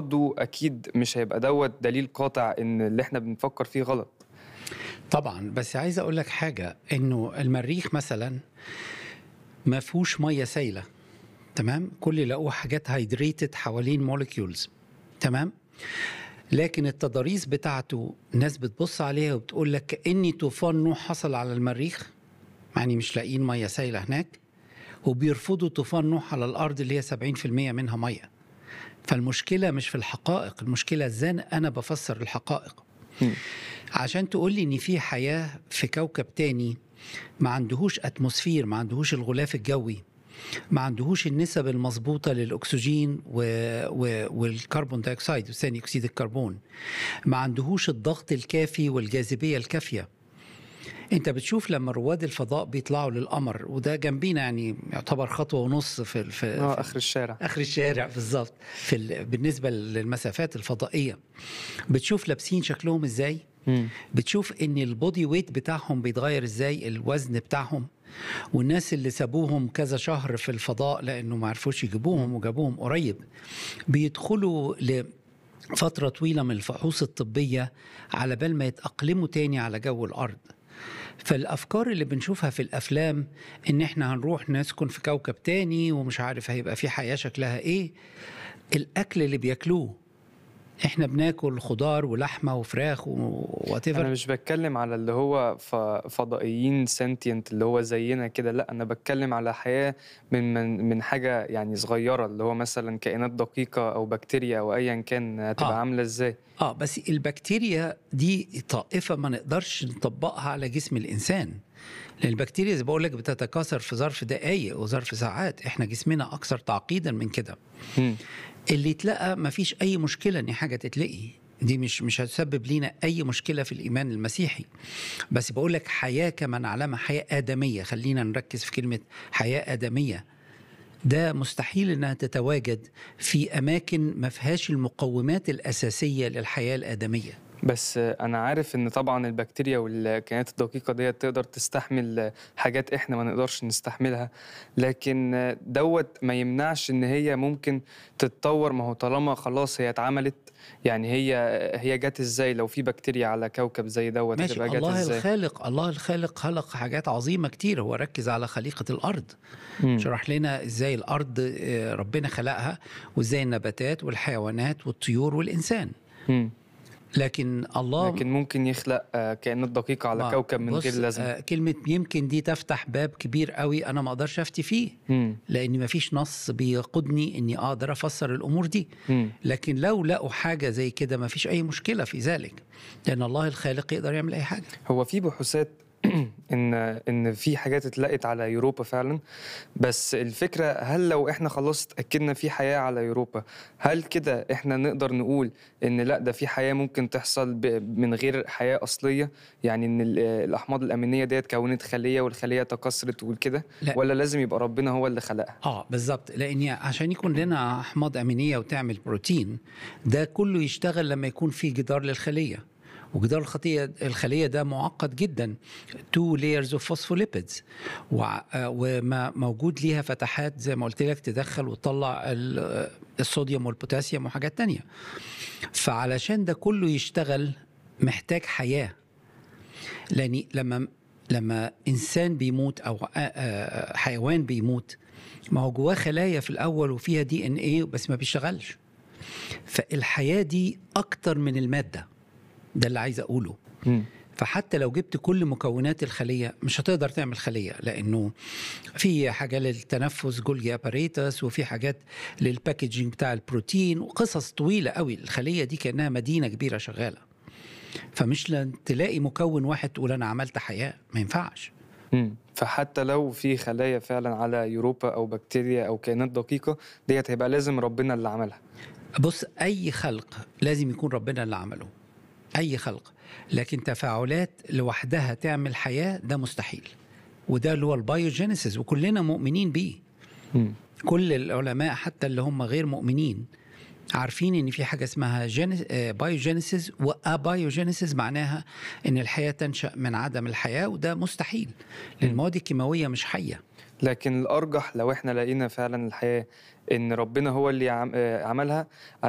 برضو اكيد مش هيبقى دوت دليل قاطع ان اللي احنا بنفكر فيه غلط طبعا بس عايز اقول لك حاجه انه المريخ مثلا ما فيهوش ميه سايله تمام كل اللي لقوه حاجات هيدريتد حوالين موليكيولز تمام لكن التضاريس بتاعته ناس بتبص عليها وبتقول لك كأني طوفان نوح حصل على المريخ يعني مش لاقيين ميه سايله هناك وبيرفضوا طوفان نوح على الارض اللي هي 70% منها ميه فالمشكله مش في الحقائق المشكله ازاي انا بفسر الحقائق مم. عشان تقول لي ان في حياه في كوكب تاني ما عندهوش اتموسفير ما عندهوش الغلاف الجوي ما عندهوش النسب المظبوطة للأكسجين و... و... والكربون دايوكسيد وثاني أكسيد الكربون ما عندهوش الضغط الكافي والجاذبية الكافية انت بتشوف لما رواد الفضاء بيطلعوا للقمر وده جنبينا يعني يعتبر خطوة ونص في, في, اه في اخر الشارع اخر الشارع بالظبط في ال... بالنسبه للمسافات الفضائيه بتشوف لابسين شكلهم ازاي مم. بتشوف ان البودي ويت بتاعهم بيتغير ازاي الوزن بتاعهم والناس اللي سابوهم كذا شهر في الفضاء لانه ما عرفوش يجيبوهم وجابوهم قريب بيدخلوا لفتره طويله من الفحوص الطبيه على بال ما يتاقلموا تاني على جو الارض فالافكار اللي بنشوفها في الافلام ان احنا هنروح نسكن في كوكب تاني ومش عارف هيبقى في حياه شكلها ايه الاكل اللي بياكلوه احنا بناكل خضار ولحمه وفراخ وات انا مش بتكلم على اللي هو ف- فضائيين سنتينت اللي هو زينا كده لا انا بتكلم على حياة من من من حاجة يعني صغيرة اللي هو مثلا كائنات دقيقة او بكتيريا او ايا كان هتبقى آه. عاملة ازاي اه بس البكتيريا دي طائفه ما نقدرش نطبقها على جسم الانسان لان البكتيريا زي بقول لك بتتكاثر في ظرف دقائق وظرف ساعات احنا جسمنا اكثر تعقيدا من كده مم. اللي اتلقى ما فيش اي مشكله ان حاجه تتلقي دي مش مش هتسبب لينا اي مشكله في الايمان المسيحي بس بقول لك حياه كما نعلمها حياه ادميه خلينا نركز في كلمه حياه ادميه ده مستحيل انها تتواجد في اماكن ما فيهاش المقومات الاساسيه للحياه الادميه بس انا عارف ان طبعا البكتيريا والكائنات الدقيقه ديت تقدر تستحمل حاجات احنا ما نقدرش نستحملها لكن دوت ما يمنعش ان هي ممكن تتطور ما هو طالما خلاص هي اتعملت يعني هي هي جت ازاي لو في بكتيريا على كوكب زي دوت ماشي هتبقى جت الله ازاي الخالق الله الخالق خلق حاجات عظيمه كتير هو ركز على خليقه الارض مم. شرح لنا ازاي الارض آه، ربنا خلقها وازاي النباتات والحيوانات والطيور والانسان مم. لكن الله لكن ممكن يخلق آه، كائنات دقيقه على ما- كوكب من بص، غير لازمه آه، كلمه يمكن دي تفتح باب كبير قوي انا ما اقدرش افتي فيه مم. لان ما فيش نص بيقودني اني اقدر افسر الامور دي مم. لكن لو لقوا حاجه زي كده ما فيش اي مشكله في ذلك لان الله الخالق يقدر يعمل اي حاجه هو في بحوثات ان ان في حاجات اتلقت على يوروبا فعلا بس الفكره هل لو احنا خلاص اتاكدنا في حياه على يوروبا هل كده احنا نقدر نقول ان لا ده في حياه ممكن تحصل ب- من غير حياه اصليه يعني ان ال- الاحماض الامينيه ديت كونت خليه والخليه تكاثرت وكده لا. ولا لازم يبقى ربنا هو اللي خلقها اه بالظبط لان عشان يكون لنا احماض امينيه وتعمل بروتين ده كله يشتغل لما يكون في جدار للخليه وجدار الخليه الخليه ده معقد جدا تو layers اوف فوسفوليبيدز وما موجود ليها فتحات زي ما قلت لك تدخل وتطلع ال- الصوديوم والبوتاسيوم وحاجات تانية فعلشان ده كله يشتغل محتاج حياه لان لما لما انسان بيموت او آه، آه، حيوان بيموت ما هو جواه خلايا في الاول وفيها دي ان ايه بس ما بيشتغلش فالحياه دي اكتر من الماده ده اللي عايز اقوله مم. فحتى لو جبت كل مكونات الخليه مش هتقدر تعمل خليه لانه في حاجه للتنفس جولجي اباريتس وفي حاجات للباكجينج بتاع البروتين وقصص طويله قوي الخليه دي كانها مدينه كبيره شغاله فمش لن تلاقي مكون واحد تقول انا عملت حياه ما ينفعش مم. فحتى لو في خلايا فعلا على يوروبا او بكتيريا او كائنات دقيقه ديت هيبقى لازم ربنا اللي عملها بص اي خلق لازم يكون ربنا اللي عمله اي خلق لكن تفاعلات لوحدها تعمل حياه ده مستحيل وده اللي هو البايوجينيسيس وكلنا مؤمنين بيه مم. كل العلماء حتى اللي هم غير مؤمنين عارفين ان في حاجه اسمها بايوجينيسيس وابايوجينيسيس معناها ان الحياه تنشا من عدم الحياه وده مستحيل لان المواد الكيماويه مش حيه لكن الارجح لو احنا لقينا فعلا الحياه ان ربنا هو اللي عم- آه، عملها